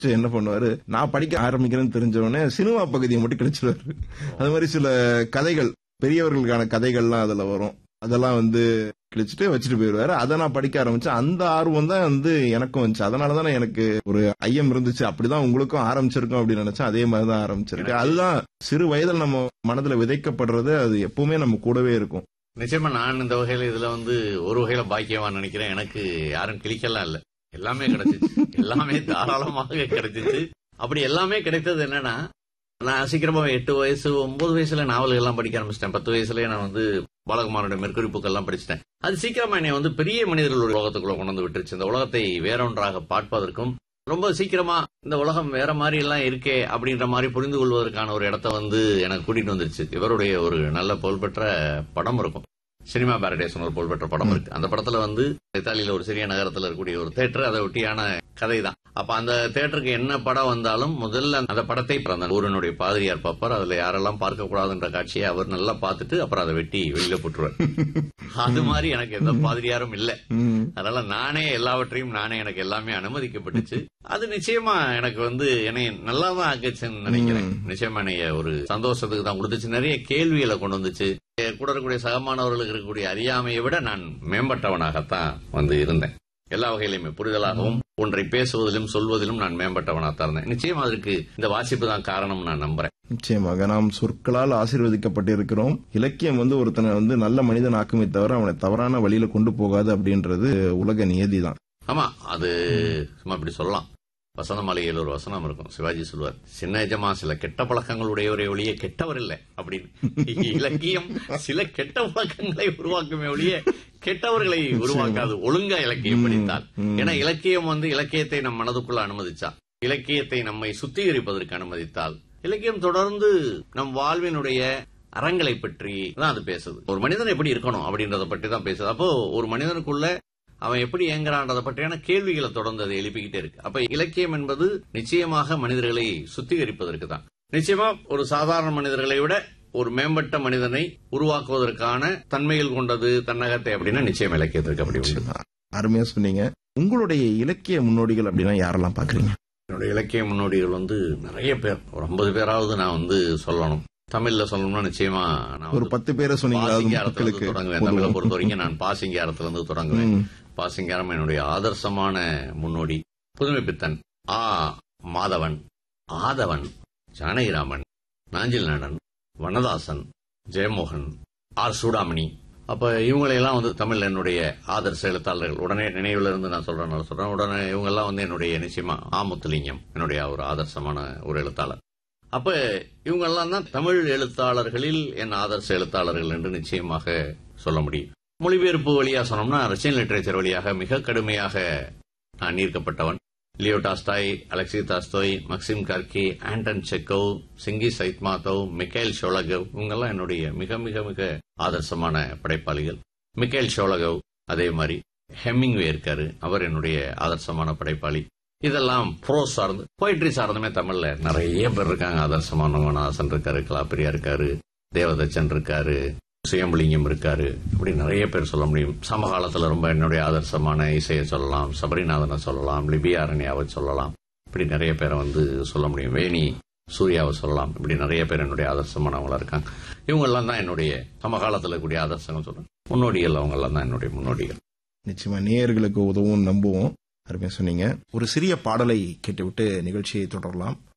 சரி, என்ன பண்ணுவாரு நான் படிக்க ஆரம்பிக்கிறேன்னு தெரிஞ்ச உடனே சினிமா பகுதியை மட்டும் கிழிச்சிருவாரு அது மாதிரி சில கதைகள் பெரியவர்களுக்கான கதைகள்லாம் அதுல வரும் அதெல்லாம் வந்து கிழிச்சிட்டு வச்சுட்டு போயிடுவாரு அதை நான் படிக்க ஆரம்பிச்சேன் அந்த ஆர்வம் தான் வந்து எனக்கும் வந்துச்சு அதனால தானே எனக்கு ஒரு ஐயம் இருந்துச்சு அப்படிதான் உங்களுக்கும் ஆரம்பிச்சிருக்கும் அப்படின்னு நினைச்சேன் அதே மாதிரி தான் ஆரம்பிச்சிருக்கு அதுதான் சிறு வயதில் நம்ம மனதுல விதைக்கப்படுறது அது எப்பவுமே நம்ம கூடவே இருக்கும் நிச்சயமா நான் இந்த வகையில இதுல வந்து ஒரு வகையில பாக்கியமா நினைக்கிறேன் எனக்கு யாரும் கிளிக்கலாம் இல்ல எல்லாமே கிடைச்சிச்சு எல்லாமே தாராளமாக கிடைச்சிச்சு அப்படி எல்லாமே கிடைத்தது என்னன்னா நான் சீக்கிரமா எட்டு வயசு ஒன்பது வயசுல நாவல்கள் எல்லாம் படிக்க ஆரம்பிச்சிட்டேன் பத்து வயசுலயே நான் வந்து பாலகுமாரோட மெர்க்குரி புக் எல்லாம் படிச்சிட்டேன் அது சீக்கிரமா என்னை வந்து பெரிய மனிதர்கள் ஒரு உலகத்துக்குள்ள கொண்டு வந்து விட்டுருச்சு இந்த உலகத்தை வேறொன்றாக பார்ப்பதற்கும் ரொம்ப சீக்கிரமா இந்த உலகம் வேற மாதிரி எல்லாம் இருக்கே அப்படின்ற மாதிரி புரிந்து கொள்வதற்கான ஒரு இடத்த வந்து எனக்கு கூட்டிட்டு வந்துருச்சு இவருடைய ஒரு நல்ல புகழ்பெற்ற படம் இருக்கும் சினிமா பாரடேஸ் ஒரு புகழ்பெற்ற படம் இருக்கு அந்த படத்துல வந்து இத்தாலியில ஒரு சிறிய நகரத்துல இருக்கக்கூடிய ஒரு தேட்டர் அதை ஒட்டியான கதை தான் அப்ப அந்த தேட்டருக்கு என்ன படம் வந்தாலும் முதல்ல அந்த படத்தை அந்த ஊரனுடைய பாதிரியார் பார்ப்பார் அதுல யாரெல்லாம் பார்க்க கூடாதுன்ற காட்சியை அவர் நல்லா பார்த்துட்டு அப்புறம் அதை வெட்டி வெளியில போட்டுருவார் அது மாதிரி எனக்கு எந்த பாதிரியாரும் இல்ல ம். அதனால நானே எல்லாவற்றையும் நானே எனக்கு எல்லாமே அனுமதிக்கப்பட்டுச்சு அது நிச்சயமா எனக்கு வந்து என்னை நல்லா தான் ஆக்குச்சுன்னு நினைக்கிறேன் நிச்சயமா என்னைய ஒரு சந்தோஷத்துக்கு தான் கொடுத்துச்சு நிறைய கேள்விகளை கொண்டு வந்துச்சு என் கூட இருக்கக்கூடிய சகமானவர்களுக்கு இருக்கக்கூடிய அறியாமையை விட நான் மேம்பட்டவனாகத்தான் வந்து இருந்தேன் எல்லா வகையிலுமே புரிதலாகவும் ஒன்றை பேசுவதிலும் சொல்வதிலும் நான் மேம்பட்டவனாகத்தான் இருந்தேன் நிச்சயம் அதற்கு இந்த வாசிப்பு தான் காரணம் நான் நம்புறேன் நிச்சயமாக நாம் சொற்களால் ஆசீர்வதிக்கப்பட்டிருக்கிறோம் இலக்கியம் வந்து ஒருத்தனை வந்து நல்ல மனிதன் ஆக்குமே தவிர அவனை தவறான வழியில கொண்டு போகாது அப்படின்றது உலக நியதி தான் ஆமா அது சும்மா இப்படி சொல்லலாம் வசந்த மாளிகையில் ஒரு வசனம் இருக்கும் சிவாஜி சொல்லுவார் சின்ன எஜமா சில கெட்ட பழக்கங்கள் உடையவரை ஒழிய கெட்டவர் இல்லை அப்படின்னு இலக்கியம் சில கெட்ட பழக்கங்களை உருவாக்குமே ஒழிய கெட்டவர்களை உருவாக்காது ஒழுங்கா இலக்கியம் படித்தால் ஏன்னா இலக்கியம் வந்து இலக்கியத்தை நம் மனதுக்குள்ள அனுமதிச்சா இலக்கியத்தை நம்மை சுத்திகரிப்பதற்கு அனுமதித்தால் இலக்கியம் தொடர்ந்து நம் வாழ்வினுடைய அறங்களை பற்றி தான் அது பேசுது ஒரு மனிதன் எப்படி இருக்கணும் அப்படின்றத பற்றி தான் பேசுது அப்போ ஒரு மனிதனுக்குள்ள அவன் எப்படி இயங்குறான்றதை பற்றியான கேள்விகளை தொடர்ந்து அதை எழுப்பிக்கிட்டே இருக்கு அப்ப இலக்கியம் என்பது நிச்சயமாக மனிதர்களை சுத்திகரிப்பதற்கு தான் நிச்சயமா ஒரு சாதாரண மனிதர்களை விட ஒரு மேம்பட்ட மனிதனை உருவாக்குவதற்கான தன்மைகள் கொண்டது தன்னகத்தை அப்படின்னா நிச்சயம் இலக்கியத்திற்கு அப்படி உண்டு அருமையா சொன்னீங்க உங்களுடைய இலக்கிய முன்னோடிகள் அப்படின்னா யாரெல்லாம் பாக்குறீங்க என்னுடைய இலக்கிய முன்னோடிகள் வந்து நிறைய பேர் ஒரு ஐம்பது பேராவது நான் வந்து சொல்லணும் தமிழ்ல சொல்லணும்னா நிச்சயமா நான் ஒரு வந்து பத்து பேரை சொன்னீங்களா அது பாசிங்காரத்துல இருந்து மக்களுக்கு தொடங்குவேன் தமிழை பொதுவா? பொறுத்த வரைக்கும் நான் பாசிங்காரத்துல இருந்து தொடங்குவேன் ம். பாசிங்காரம் என்னுடைய ஆதர்சமான முன்னோடி புதுமை பித்தன் ஆ மாதவன் ஆதவன் ஜானகிராமன் நாஞ்சில் நாடன் வனதாசன் ஜெயமோகன் ஆர் சூடாமணி அப்ப இவங்களையெல்லாம் வந்து தமிழ்ல என்னுடைய ஆதர்ச எழுத்தாளர்கள் உடனே நினைவுல இருந்து நான் சொல்றேன் நான் சொல்றேன் உடனே இவங்க எல்லாம் வந்து என்னுடைய நிச்சயமா ஆமுத்துலிங்கம் என்னுடைய ஒரு ஆதர்சமான ஒரு எழுத்தாளர் அப்ப இவங்க எல்லாம் தான் தமிழ் எழுத்தாளர்களில் என் ஆதர்ச எழுத்தாளர்கள் என்று நிச்சயமாக சொல்ல முடியும் மொழிபெயர்ப்பு வழியா சொன்னோம்னா ரஷ்யன் லிட்டரேச்சர் வழியாக மிக கடுமையாக நான் ஈர்க்கப்பட்டவன் Leo Tolstoy Alexei Tolstoy Maxim Gorky Anton Chekhov Chingiz Aitmatov Michael ஷோலகவ் இவங்கெல்லாம் என்னுடைய மிக மிக மிக ஆதர்சமான படைப்பாளிகள் மிக்கேல் ஷோலகவ் அதே மாதிரி ஹெமிங்வே இருக்காரு அவர் என்னுடைய ஆதர்சமான படைப்பாளி இதெல்லாம் ப்ரோஸ் சார்ந்து போயிட்ரி சார்ந்துமே தமிழ்ல நிறைய பேர் இருக்காங்க ஆதர்சமானவன் ஆசன் இருக்காரு கலாப்பிரியா இருக்காரு தேவதச்சன் இருக்காரு சுயம்புலிங்கம் இருக்காரு இப்படி நிறைய பேர் சொல்ல முடியும் சமகாலத்துல ரொம்ப என்னுடைய ஆதர்சமான இசையை சொல்லலாம் சபரிநாதனை சொல்லலாம் லிபியா அரண்யாவை சொல்லலாம் இப்படி நிறைய பேரை வந்து சொல்ல முடியும் வேணி சூர்யாவை சொல்லலாம் இப்படி நிறைய பேர் என்னுடைய ஆதர்சமானவங்களா இருக்காங்க இவங்க எல்லாம் தான் என்னுடைய சமகாலத்துல கூடிய ஆதர்சங்கள் சொல்றேன் முன்னோடிகள் அவங்க எல்லாம் தான் என்னுடைய முன்னோடிகள் நிச்சயமா நேயர்களுக்கு உதவும் நம்புவோம் அருமையா சொன்னீங்க ஒரு சிறிய பாடலை கேட்டுவிட்டு நிகழ்ச்சியை தொடரலாம்